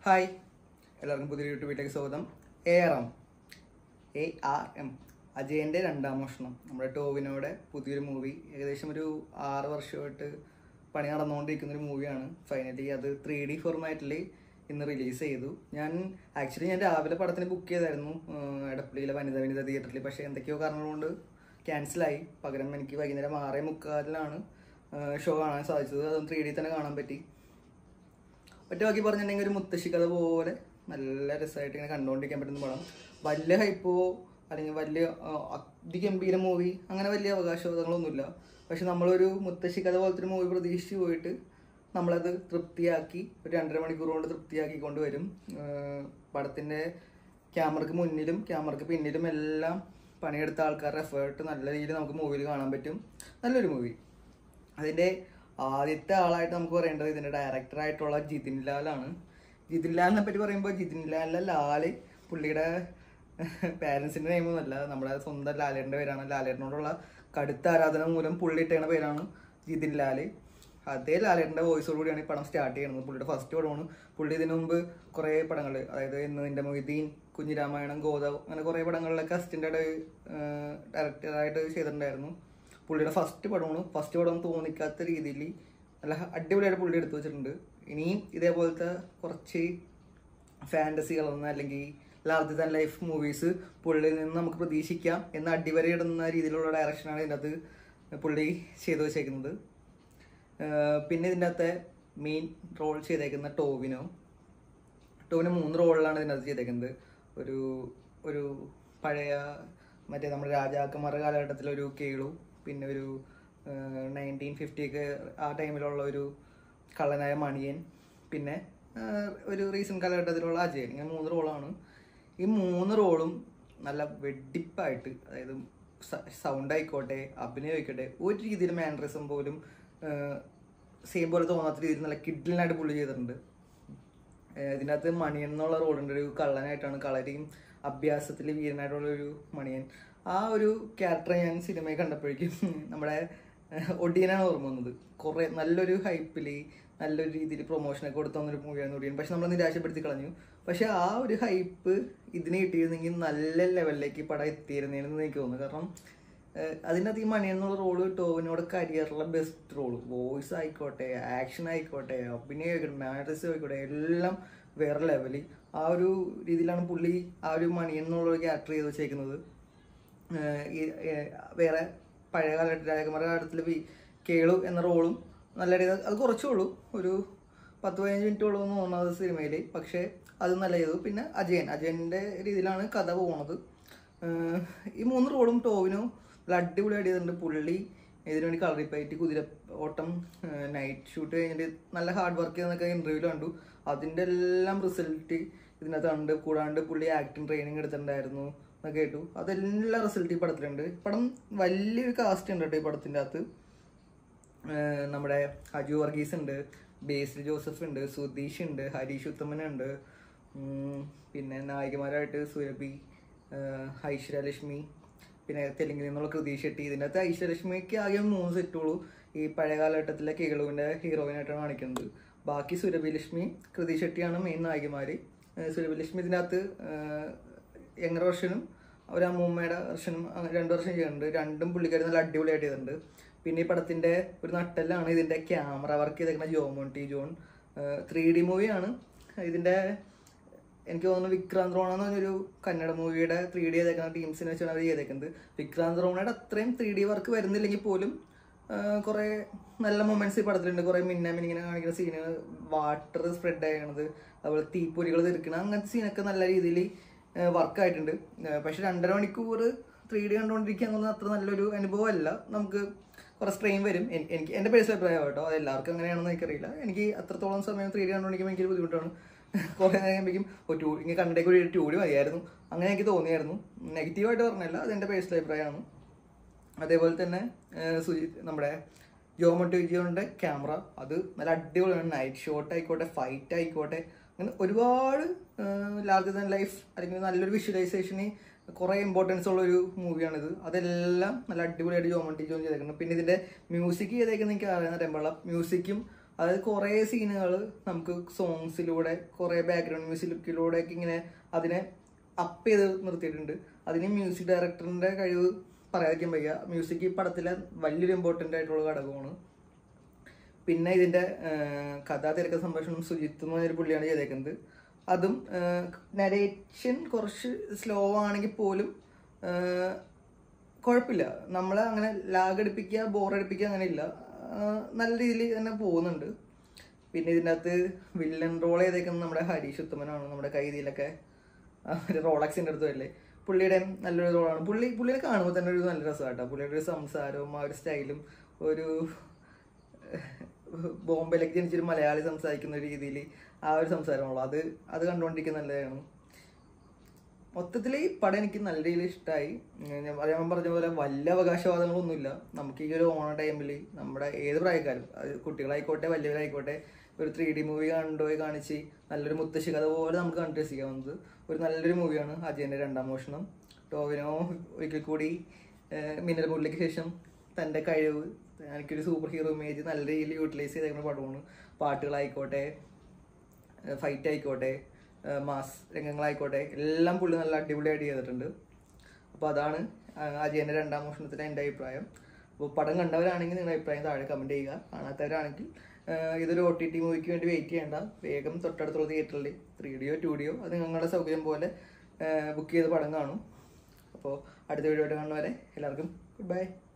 hi എല്ലാവർക്കും പുതിയ YouTube വീട്ടിലേക്ക് സ്വാഗതം A R M A R M അജയൻ്റെ രണ്ടാം മോഷണം നമ്മുടെ ടോവിനോടെ പുതിയൊരു മൂവി ഏകദേശം ഒരു ആറ് വർഷമായിട്ട് പണി നടന്നുകൊണ്ടിരിക്കുന്ന ഒരു മൂവിയാണ് ഫൈനലി അത് ത്രീ ഡി ഫോർമാറ്റിൽ ഇന്ന് റിലീസ് ചെയ്തു ഞാൻ ആക്ച്വലി ഞാൻ രാവിലെ പടത്തിന് ബുക്ക് ചെയ്തായിരുന്നു ആഹ് എടപ്പള്ളിയിലെ വനിത വനിത തിയേറ്ററിൽ പക്ഷേ എന്തൊക്കെയോ കാരണം കൊണ്ട് ക്യാൻസലായി പകരം എനിക്ക് വൈകുന്നേരം ആറേ മുക്കാലിലാണ് ഷോ കാണാൻ സാധിച്ചത് അതും ത്രീ ഡി തന്നെ കാണാൻ പറ്റി ഒറ്റ ബാക്കി പറഞ്ഞിട്ടുണ്ടെങ്കിൽ ഒരു മുത്തശ്ശി കഥ പോലെ നല്ല രസമായിട്ട് ഇങ്ങനെ കണ്ടുകൊണ്ടിരിക്കാൻ പറ്റുന്ന പടം വലിയ ഹൈപ്പോ അല്ലെങ്കിൽ വലിയ ആ, അതിഗംഭീര മൂവി അങ്ങനെ വലിയ അവകാശവാദങ്ങളൊന്നുമില്ല പക്ഷെ നമ്മളൊരു മുത്തശ്ശി കഥ പോലത്തെ ഒരു മൂവി പ്രതീക്ഷിച്ച് പോയിട്ട് നമ്മളത് തൃപ്തിയാക്കി ഒരു രണ്ടര മണിക്കൂർ കൊണ്ട് തൃപ്തിയാക്കി കൊണ്ടുവരും പടത്തിൻ്റെ ക്യാമറക്ക് മുന്നിലും ക്യാമറക്ക് പിന്നിലും എല്ലാം പണിയെടുത്ത ആൾക്കാരുടെ എഫേർട്ട് നല്ല രീതിയിൽ നമുക്ക് മൂവിയിൽ കാണാൻ പറ്റും നല്ലൊരു മൂവി അതിന്റെ ആദ്യത്തെ ആളായിട്ട് നമുക്ക് പറയേണ്ടത് ഇതിന്റെ ഡയറക്ടർ ആയിട്ടുള്ള ജിതിൻ ലാലാണ് ജിതിൻ ലാലിനെ പറ്റി പറയുമ്പോൾ ജിതിൻ ലാലിലെ ലാല് പുള്ളിയുടെ പാരൻസിന്റെ നെയിമൊന്നുമല്ല നമ്മുടെ സ്വന്തം ലാലേട്ടന്റെ പേരാണ് ലാലേട്ടനോടുള്ള കടുത്ത ആരാധന മൂലം പുള്ളി ഇട്ടേണ പേരാണ് ജിതിൻ ലാല് അതേ ലാലേട്ടന്റെ വോയിസോട് കൂടിയാണ് ഈ പടം സ്റ്റാർട്ട് ചെയ്യുന്നത് പുള്ളിയുടെ ഫസ്റ്റ് പടമാണ് പുള്ളി ഇതിനു മുമ്പ് കുറേ പടങ്ങൾ അതായത് ഇന്ന് നിന്റെ മൊയ്തീൻ കുഞ്ഞിരാമായണം ഗോദാവ് അങ്ങനെ കുറേ പടങ്ങളിലൊക്കെ അസിസ്റ്റന്റ് ഡയറക്ടറായിട്ട് ചെയ്തിട്ടുണ്ടായിരുന്നു പുള്ളിയുടെ ഫസ്റ്റ് പടമാണ് ഫസ്റ്റ് പടം തോന്നിക്കാത്ത രീതിയിൽ നല്ല അടിപൊളിയായിട്ട് പുള്ളി എടുത്തു വെച്ചിട്ടുണ്ട് ഇനിയും ഇതേപോലത്തെ കുറച്ച് ഫാൻറ്റസി കളർന്ന അല്ലെങ്കിൽ ലാർജ് ദാൻ ലൈഫ് മൂവീസ് പുള്ളിയിൽ നിന്ന് നമുക്ക് പ്രതീക്ഷിക്കാം എന്ന് അടിവരയിടുന്ന രീതിയിലുള്ള ഡയറക്ഷനാണ് ഇതിനകത്ത് പുള്ളി ചെയ്തു വെച്ചേക്കുന്നത് ആഹ് പിന്നെ ഇതിൻ്റെ അകത്തെ മെയിൻ റോൾ ചെയ്തേക്കുന്ന ടോവിനോ ടോവിനോ മൂന്ന് റോളിലാണ് ഇതിനകത്ത് ചെയ്തേക്കുന്നത് ഒരു ഒരു പഴയ മറ്റേ നമ്മുടെ രാജാക്കന്മാരുടെ കാലഘട്ടത്തിലെ ഒരു കേളു പിന്നെ ഒരു നയൻറ്റീൻ ഫിഫ്റ്റി ഒക്കെ ആ ടൈമിലുള്ള ഒരു കള്ളനായ മണിയൻ പിന്നെ ആഹ് ഒരു റീസെൻറ്റ് കാലഘട്ടത്തിലുള്ള അജയൻ ഇങ്ങനെ മൂന്ന് റോളാണ് ഈ മൂന്ന് റോളും നല്ല വെടിപ്പായിട്ട് അതായത് സൗണ്ട് ആയിക്കോട്ടെ അഭിനയം ആയിക്കോട്ടെ ഒരു രീതിയിൽ മാനറിസം പോലും സെയിം പോലെ തോന്നാത്ത രീതിയിൽ നല്ല കിഡിലിനായിട്ട് പുള്ളി ചെയ്തിട്ടുണ്ട് ഏഹ് ഇതിനകത്ത് മണിയൻ എന്നുള്ള റോളുണ്ട് ഒരു കള്ളനായിട്ടാണ് കളരിയും അഭ്യാസത്തിൽ വീരനായിട്ടുള്ള ഒരു മണിയൻ ആ ഒരു ക്യാരക്ടർ ഞാൻ സിനിമയിൽ കണ്ടപ്പോഴേക്കും നമ്മുടെ ഏഹ് ഒടിയനാണ് ഓർമ്മ വന്നത് കുറെ നല്ലൊരു ഹൈപ്പില് നല്ലൊരു രീതിയിൽ പ്രൊമോഷനൊക്കെ കൊടുത്തു വന്നൊരു മൂവിയാണ് ഒടിയൻ പക്ഷെ നമ്മൾ നിരാശപ്പെടുത്തി കളഞ്ഞു പക്ഷെ ആ ഒരു ഹൈപ്പ് ഇതിന് കിട്ടിയിരുന്നെങ്കിൽ നല്ല ലെവലിലേക്ക് പടം എത്തിയിരുന്നേന്ന് എനിക്ക് തോന്നുന്നു കാരണം ഏഹ് അതിനകത്ത് ഈ മണി എന്നുള്ള റോള് ടോവിനോട് കരിയറിലെ ബെസ്റ്റ് റോള് വോയിസ് ആയിക്കോട്ടെ ആക്ഷൻ ആയിക്കോട്ടെ അഭിനയം ആയിക്കോട്ടെ മാനറിസം ആയിക്കോട്ടെ എല്ലാം വേറെ ലെവല് ആ ഒരു രീതിയിലാണ് പുള്ളി ആ ഒരു മണി എന്നുള്ള ക്യാരക്ടർ ചെയ്ത് വെച്ചേക്കുന്നത് ഏഹ് ഈ ഏഹ് വേറെ പഴയ കാലഘട്ട രാജകുമാര കാലത്തിൽ കേളു എന്ന റോളും നല്ല രീതിയിൽ അത് കുറച്ചേ ഉള്ളൂ ഒരു പത്ത് പതിനഞ്ച് മിനിറ്റ് ഉള്ളൂ എന്ന് തോന്നുന്നത് സിനിമയിൽ പക്ഷേ അത് നല്ല ചെയ്തു പിന്നെ അജയൻ അജയൻ്റെ രീതിയിലാണ് കഥ പോകുന്നത് ഏഹ് ഈ മൂന്ന് റോളും ടോവിനോ നല്ല അടിപൊളിയായിട്ട് ചെയ്തിട്ടുണ്ട് പുള്ളി ഇതിനു വേണ്ടി കളറിപ്പയറ്റി കുതിര ഓട്ടം നൈറ്റ് ഷൂട്ട് കഴിഞ്ഞിട്ട് നല്ല ഹാർഡ് വർക്ക് ചെയ്തെന്നൊക്കെ ഇൻ്റർവ്യൂവിൽ കണ്ടു അതിൻ്റെ എല്ലാം റിസൾട്ട് ഇതിനകത്ത് കണ്ട് കൂടാണ്ട് പുള്ളി ആക്ടിങ് ട്രെയിനിങ് എടുത്തിട്ടുണ്ടായിരുന്നു എന്നൊക്കെ കേട്ടു അതെല്ലാം റിസൾട്ട് ഈ പടത്തിലുണ്ട് പടം വലിയൊരു കാസ്റ്റ് ഉണ്ട് കേട്ടോ ഈ പടത്തിൻ്റെ അകത്ത് ഏഹ് നമ്മുടെ അജു വർഗീസ് ഉണ്ട് ബേസിൽ ജോസഫ് ഉണ്ട് സുധീഷ് ഉണ്ട് ഹരീഷ് ഉത്തമൻ ഉണ്ട് ഉം, പിന്നെ നായികമാരായിട്ട് സുരഭി ഏഹ് ഐശ്വര്യലക്ഷ്മി പിന്നെ തെലുങ്കിൽ നിന്നുള്ള കൃതി ഷെട്ടി ഇതിൻ്റെ അകത്ത് ഐശ്വര്യലക്ഷ്മിക്ക് ആകെ മൂന്ന് സെറ്റുള്ളൂ ഈ പഴയ കാലഘട്ടത്തിലെ കേളുവിൻ്റെ ഹീറോയിനായിട്ടാണ് കാണിക്കുന്നത് ബാക്കി സുരഭി ലക്ഷ്മി കൃതി ഷെട്ടിയാണ് മെയിൻ നായികമാര് ഏഹ് സുരഭി ലക്ഷ്മി ഇതിനകത്ത് യങ്ങർ വെർഷനും ഒരു അമ്മൂമ്മയുടെ വെർഷനും അങ്ങനെ രണ്ട് വർഷം ചെയ്യുന്നുണ്ട് രണ്ടും പുള്ളിക്കാരി നല്ല അടിപൊളിയായിട്ട് ചെയ്തിട്ടുണ്ട് പിന്നെ ഈ പടത്തിന്റെ ഒരു നട്ടെല്ലാണ് ഇതിന്റെ ക്യാമറ വർക്ക് ചെയ്തേക്കുന്ന Jomon T John three D മൂവിയാണ് ഇതിന്റെ എനിക്ക് തോന്നുന്നു വിക്രാന്ത് റോണ എന്ന് പറഞ്ഞൊരു കന്നഡ മൂവിയുടെ ത്രീ ഡി ചെയ്തേക്കുന്ന ടീംസിനെ വെച്ചാണ് അവർ ചെയ്തേക്കുന്നത് വിക്രാന്ത് റോണയുടെ അത്രയും ത്രീ ഡി വർക്ക് വരുന്നില്ലെങ്കിൽ പോലും കുറെ നല്ല മൊമെന്റ്സ് ഈ പടത്തിലുണ്ട് കുറെ മിന്ന മിനിങ്ങനെ കാണിക്കുന്ന സീനുകൾ വാട്ടർ സ്പ്രെഡ് ആയണത് അതുപോലെ തീപ്പൊരികൾ തീർക്കണം അങ്ങനത്തെ സീനൊക്കെ നല്ല രീതിയിൽ വർക്ക് ആയിട്ടുണ്ട് ഏഹ് പക്ഷെ രണ്ടര മണിക്കൂർ ത്രീ ഡി കണ്ടുകൊണ്ടിരിക്കുക എന്നുള്ളത് അത്ര നല്ലൊരു അനുഭവമല്ല നമുക്ക് കുറെ സ്ട്രെയിൻ വരും എനി- എനിക്ക് എൻ്റെ പേഴ്സണൽ അഭിപ്രായം കേട്ടോ അത് എല്ലാവർക്കും അങ്ങനെയാണെന്ന് എനിക്കറിയില്ല എനിക്ക് അത്രത്തോളം സമയം ത്രീ ഡി കണ്ടുകൊണ്ടിരിക്കുമ്പോൾ എനിക്ക് ബുദ്ധിമുട്ടാണ് കുറേ നേരം കഴിയുമ്പോഴേക്കും ഒരു ടൂ ഇങ്ങനെ കണ്ടേക്ക് ഒരു ട്യൂടി മതിയായിരുന്നു അങ്ങനെ എനിക്ക് തോന്നിയായിരുന്നു നെഗറ്റീവായിട്ട് പറഞ്ഞല്ല അത് എൻ്റെ പേഴ്സണൽ അഭിപ്രായമാണ് അതേപോലെ തന്നെ ഏഹ് സുജിത് നമ്മുടെ ജോമോട്ടോ വിജയോന്റെ ക്യാമറ അത് നല്ല അടിപൊളിയാണ് നൈറ്റ് ഷോട്ട് ആയിക്കോട്ടെ ഫൈറ്റ് ആയിക്കോട്ടെ അങ്ങനെ ഒരുപാട് ലാർജർ ദാൻ ലൈഫ് അല്ലെങ്കിൽ നല്ലൊരു വിഷ്വലൈസേഷന് കുറേ ഇമ്പോർട്ടൻസ് ഉള്ള ഒരു മൂവിയാണിത് അതെല്ലാം നല്ല അടിപൊളിയായിട്ട് ജോമോട്ടി ജോൺ ചെയ്തേക്കുന്നത് പിന്നെ ഇതിന്റെ മ്യൂസിക് ചെയ്തേക്കുന്നത് എനിക്ക് അറിയുന്ന ടെമ്പള മ്യൂസിക്കും അതായത് കുറേ സീനുകൾ നമുക്ക് സോങ്സിലൂടെ കുറേ ബാക്ക്ഗ്രൗണ്ട് മ്യൂസിക്കിലൂടെ ഒക്കെ ഇങ്ങനെ അതിനെ അപ്പ് ചെയ്ത് നിർത്തിയിട്ടുണ്ട് അതിന് മ്യൂസിക് ഡയറക്ടറിന്റെ കഴിവ് പറയാതിരിക്കാൻ വയ്യ മ്യൂസിക് ഈ പടത്തിലെ വലിയൊരു ഇമ്പോർട്ടൻ്റ് ആയിട്ടുള്ള ഘടകമാണ് പിന്നെ ഇതിന്റെ ആഹ്, കഥാ തിരക്ക സംഭാഷണം സുജിത്ത് എന്ന് പറഞ്ഞൊരു പുള്ളിയാണ് ചെയ്തേക്കുന്നത് അതും നരേഷൻ കുറച്ച് സ്ലോ ആണെങ്കിൽ പോലും ആഹ്, കുഴപ്പമില്ല നമ്മളെ അങ്ങനെ ലാഗ് അടിപ്പിക്കുക ബോറടിപ്പിക്കുക അങ്ങനെ ഇല്ല ആഹ്, നല്ല രീതിയിൽ തന്നെ പോകുന്നുണ്ട് പിന്നെ ഇതിൻ്റെ അകത്ത് വില്ലൻ റോൾ ചെയ്തേക്കുന്നത് നമ്മുടെ ഹരീഷ് ഉത്തമനാണ് നമ്മുടെ കൈതിയിലൊക്കെ ഒരു റോളക്സിൻ്റെ അടുത്ത് വരില്ലേ പുള്ളിയുടെ നല്ലൊരു റോളാണ് പുള്ളി പുള്ളിനെ കാണുമ്പോൾ തന്നെ ഒരു നല്ല രസമാട്ടോ പുള്ളിയുടെ ഒരു സംസാരവും ആ ഒരു സ്റ്റൈലും ഒരു ബോംബെയിലേക്ക് ജനിച്ചൊരു മലയാളി സംസാരിക്കുന്ന ഒരു രീതിയിൽ ആ ഒരു സംസാരമുള്ളൂ അത് അത് കണ്ടുകൊണ്ടിരിക്കുന്ന നല്ലതാണ് മൊത്തത്തിൽ ഈ പടം എനിക്ക് നല്ല രീതിയിൽ ഇഷ്ടമായി ഞാൻ ഞാൻ പറഞ്ഞ പോലെ വലിയ അവകാശവാദങ്ങളൊന്നുമില്ല നമുക്ക് ഈ ഒരു ഓണ ടൈമിൽ നമ്മുടെ ഏത് പ്രായക്കാരും അത് കുട്ടികളായിക്കോട്ടെ വലിയവരായിക്കോട്ടെ ഒരു ത്രീ ഡി മൂവി കണ്ടുപോയി കാണിച്ച് നല്ലൊരു മുത്തശ്ശി കഥ പോലെ നമുക്ക് കണ്ടു രസിക്കാവുന്നത് ഒരു നല്ലൊരു മൂവിയാണ് അജയൻ്റെ രണ്ടാം മോഷണം ടോവിനോ ഒരിക്കൽ കൂടി ഏഹ്, മിന്നൽ മുരളിക്ക് ശേഷം തൻ്റെ കഴിവ് എനിക്കൊരു സൂപ്പർ ഹീറോ ഇമേജ് നല്ല രീതിയിൽ യൂട്ടിലൈസ് ചെയ്തേക്കുന്ന പടമാണ് പാട്ടുകളായിക്കോട്ടെ ഫൈറ്റ് ആയിക്കോട്ടെ മാസ് രംഗങ്ങളായിക്കോട്ടെ എല്ലാം പുള്ളി നല്ല അടിപൊളിയായിട്ട് ചെയ്തിട്ടുണ്ട് അപ്പോൾ അതാണ് ആ, അജയൻ്റെ രണ്ടാം മോഷണത്തിൻ്റെ എൻ്റെ അഭിപ്രായം അപ്പോൾ പടം കണ്ടവരാണെങ്കിൽ നിങ്ങളുടെ അഭിപ്രായം താഴെ കമൻറ്റ് ചെയ്യുക കാണാത്തവരാണെങ്കിൽ ആ, ഇതൊരു ഒ ടി ടി മൂവിക്ക് വേണ്ടി വെയിറ്റ് ചെയ്യേണ്ട വേഗം തൊട്ടടുത്തുള്ള തിയേറ്ററിൽ ത്രീ ഡിയോ ടു ഡിയോ അത് നിങ്ങളുടെ സൗകര്യം പോലെ ബുക്ക് ചെയ്ത് പടം കാണും അപ്പോൾ അടുത്ത വീഡിയോ ആയിട്ട് കാണുന്നവരെ എല്ലാവർക്കും ഗുഡ് ബൈ